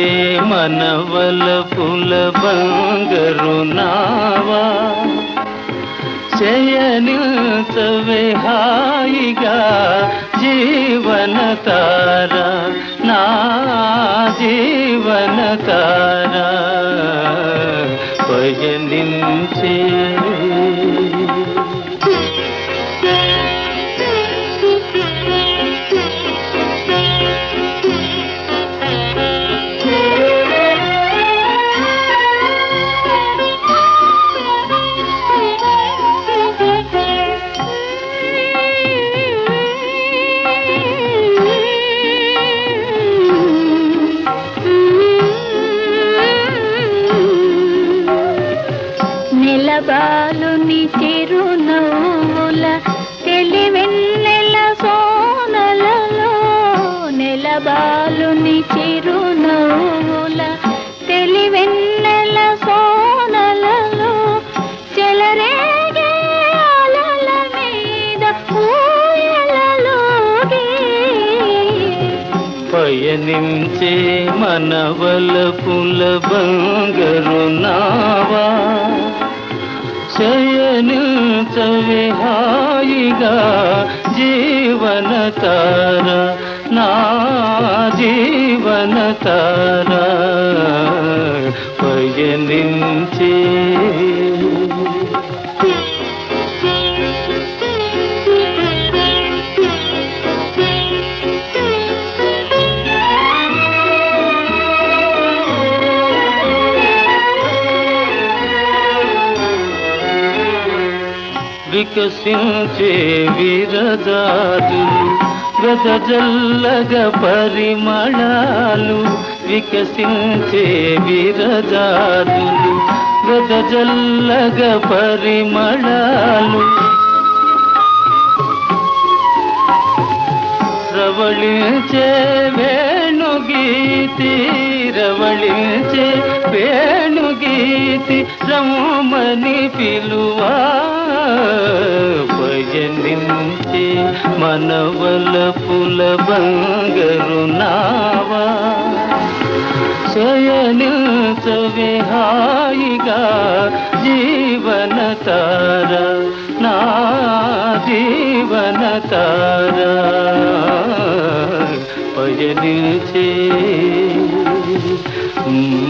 మనవల పుల బంగరు నావా శయనిల్చవే హాయిగా జీవన తార నా జీవన తార పయనించే నెలబాలుని చిరునవ్వుల తెలివెన్నెల సోనలలో నెలబాలుని చిరునవ్వుల తెలివెన్నెల సోనలలో చెలరేగే అలల మీద ఊయలలోగే పయనించే మనవల పుల బంగరు నావా శయనిల్చవే హాయిగా జీవన తార నా జీవన తార పయనించే వికసించే విరజాదులు గజజల్లగ పరిమళాలు వికసించే విరజాదులు గజజల్లగ పరిమళాలు రవళించే వేణుగీతి రవళించే వేణుగీతి రమణి పిలువా భజనించే మనవల పుల బంగరు నావా శయనిల్చవే హాయిగా జీవన తార నా జీవన తార పయనించే